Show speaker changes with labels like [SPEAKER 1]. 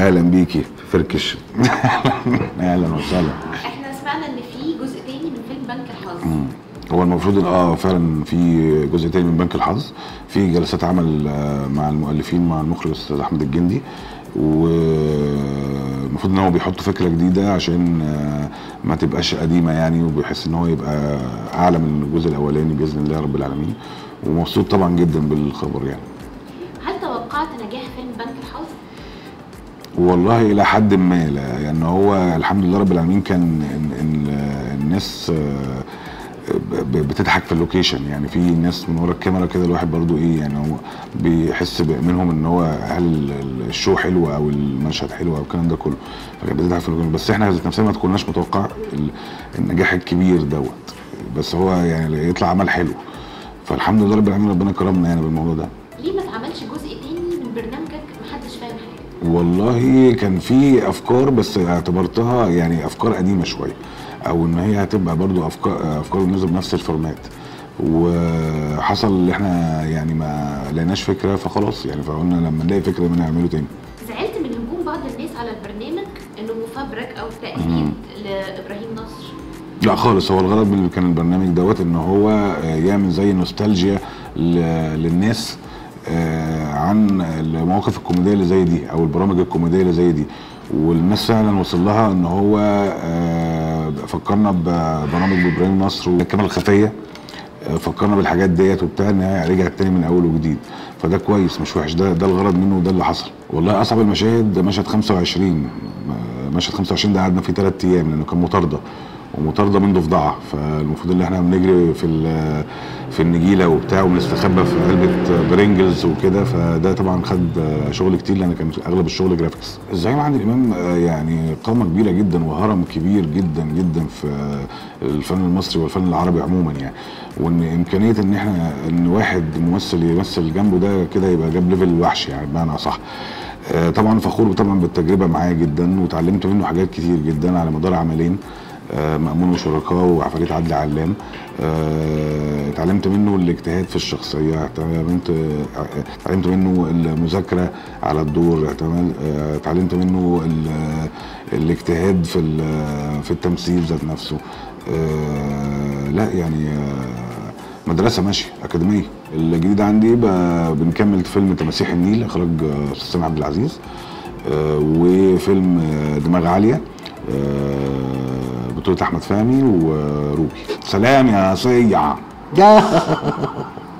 [SPEAKER 1] اهلا بيكي فركش اهلا وسهلا
[SPEAKER 2] احنا سمعنا ان في جزء تاني من فيلم بنك الحظ
[SPEAKER 1] هو المفروض ان اه فعلا في جزء تاني من بنك الحظ في جلسات عمل آه، مع المؤلفين مع المخرج الاستاذ احمد الجندي والمفروض ان هو بيحط فكره جديده عشان آه، ما تبقاش قديمه يعني وبيحس ان هو يبقى اعلى من الجزء الاولاني باذن الله رب العالمين ومبسوط طبعا جدا بالخبر يعني
[SPEAKER 2] هل توقعت نجاح فيلم بنك الحظ؟
[SPEAKER 1] والله الى حد ما لا يعني هو الحمد لله رب العالمين كان إن إن الناس آه، ب- بتضحك في اللوكيشن يعني في ناس من ورا الكاميرا كده الواحد برضو ايه يعني هو بيحس ب- منهم ان هو هل ال- الشو حلو او المشهد حلو او الكلام ده كله فكانت بتضحك في اللوكيشن بس احنا ذات نفسنا ما كناش متوقع ال- النجاح الكبير دوت بس هو يعني يطلع عمل حلو فالحمد لله رب العالمين ربنا كرمنا يعني بالموضوع ده
[SPEAKER 2] ليه ما اتعملش جزء تاني من برنامجك محدش فاهم حاجه؟
[SPEAKER 1] والله كان في افكار بس اعتبرتها يعني افكار قديمه شويه او ان هي هتبقى برضو افكار افكار بالنسبه بنفس الفورمات وحصل ان احنا يعني ما لقيناش فكره فخلاص يعني فقلنا لما نلاقي فكره ما نعمله تاني
[SPEAKER 2] زعلت من هجوم بعض الناس على البرنامج انه مفبرك او تقليد لابراهيم نصر
[SPEAKER 1] لا خالص هو الغرض من كان البرنامج دوت ان هو آه، يعمل زي نوستالجيا ل- للناس آه، عن المواقف الكوميديه اللي زي دي او البرامج الكوميديه اللي زي دي والناس فعلا وصل لها ان هو آه، فكرنا ببرامج ابراهيم نصر والكاميرا الخفيه آه، فكرنا بالحاجات ديت وبتاع ان هي رجعت تاني من اول وجديد فده كويس مش وحش ده ده الغرض منه وده اللي حصل والله اصعب المشاهد مشهد 25 م- مشهد 25 ده قعدنا فيه ثلاث ايام لانه كان مطارده ومطارده من ضفدعه فالمفروض ان احنا بنجري في ال- في النجيله وبتاع وبنستخبى في علبه برينجلز وكده فده طبعا خد شغل كتير لان كان اغلب الشغل جرافيكس الزعيم عادل امام آه، يعني قامه كبيره جدا وهرم كبير جدا جدا في الفن المصري والفن العربي عموما يعني وان امكانيه ان احنا ان واحد ممثل يمثل جنبه ده كده يبقى جاب ليفل وحش يعني بمعنى اصح آه، طبعا فخور طبعا بالتجربه معاه جدا وتعلمت منه حاجات كتير جدا على مدار عملين آه، مأمون وشركاء وعفاريت عدلي علام آه، اتعلمت منه الاجتهاد في الشخصية اتعلمت آه، اتعلمت منه المذاكرة على الدور اتعمل- آه، اتعلمت منه ال- الاجتهاد في ال- في التمثيل ذات نفسه آه، لا يعني آه، مدرسة ماشية أكاديمية الجديد عندي ب- بنكمل فيلم تماسيح النيل إخراج آه، أستاذ سامي عبد العزيز آه، وفيلم آه، دماغ عالية آه، بطولة أحمد فهمي وروبي سلام يا صيع